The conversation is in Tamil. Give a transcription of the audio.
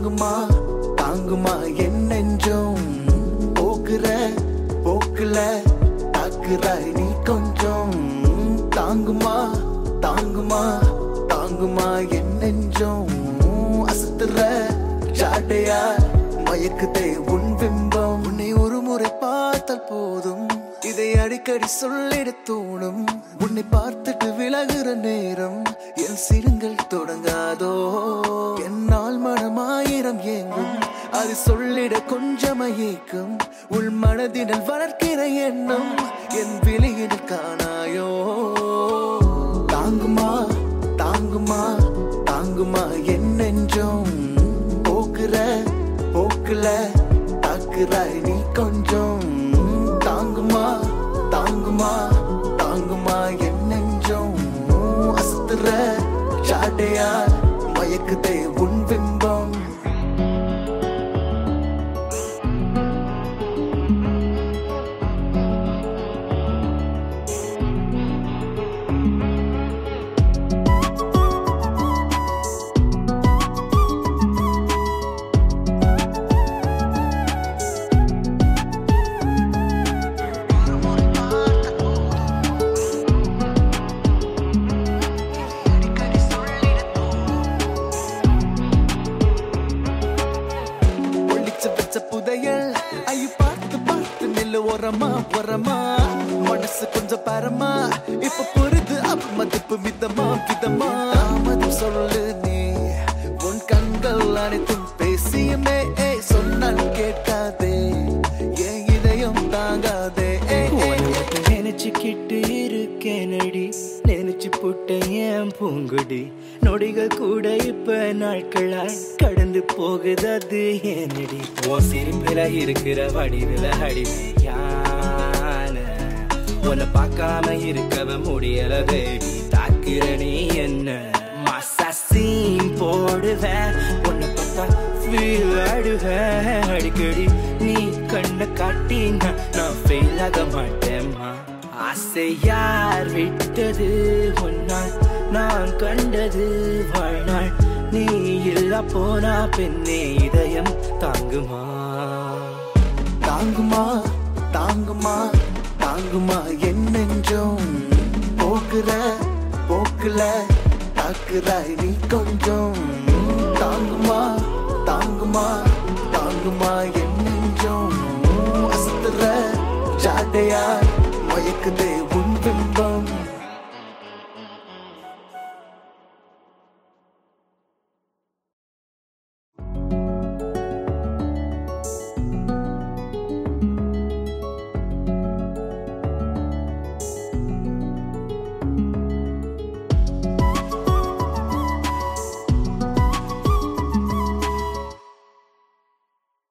தாங்குமா தாங்குமா என் நெஞ்சம் போக்குற போக்குல தாக்குறாய் நீ கொஞ்சம் தாங்குமா தாங்குமா தாங்குமா என் நெஞ்சம் அசத்துற சாட்டையா மயக்குதே உன் பிம்பம் உன்னை ஒரு முறை பார்த்தால் போதும் இதை அடிக்கடி சொல்லிட தோணும் உன்னை பார்த்துட்டு விலகுற நேரம் என் சிறுங்கள் தொடங்காதோ என்னால் மனமாயிரம் ஏங்கும் அது சொல்லிட கொஞ்சம் ஏக்கம் உள் மனதினல் வளர்க்கிற எண்ணம் என் விழியினில் காணாயோ தாங்குமா தாங்குமா தாங்குமா என் நெஞ்சம் போக்குற போக்குல தாக்குறாய் நீ கொஞ்சம் தாங்குமா தாங்குமா தாங்குமா என் நெஞ்சம் அசத்துற சாட்டையா மயக்குதே உன் பிம்பம் ஒளிச்சு வச்ச புதையல் ஐயோ பார்த்து பார்த்து நில்லு ஓரமா ஓரமா மனசு கொஞ்சம் பரமா இப்ப புரிது அப்ப மதிப்பு மிதமா விதமா தாமதம் சொல்லு நீ உன் கண்கள் அனைத்தும் பேசியுமே ஏய், சொன்னால் கேட்காதே என் இதயம் தாங்காதே ஏய், ஏய், உன்னை மட்டும் நினைச்சுக்கிட்டு இருக்கேனடி நினைச்சு புட்ட என் பூங்குடி நொடிகள் கூட இப்ப நாட்களாய் கடந்து போகுது அது ஏனடி ஓ சிரிப்புல இருக்கிற வடிவுல அடிமையான உன்னை பார்க்காம இருக்கவ முடியல பேபி தாக்குற நீ என்ன மசாசீன் போடுவேன் உன்னை பார்த்தா ஃபீல் ஆடுவேன் அடிக்கடி நீ கண்ணை காட்டினா நான் ஃபெயில் ஆக மாட்டேம்மா ஆசை யார் விட்டது உன்னால் நான் கண்டது வாழ்நாள் நீ இல்ல போனா பெண்ணே இதயம் தாங்குமா தாங்குமா தாங்குமா தாங்குமா என் நெஞ்சம் போக்குற போக்குல தாக்குறாய் நீ கொஞ்சம் தாங்குமா தாங்குமா தாங்குமா என் நெஞ்சம் அசத்துற சாட்டையா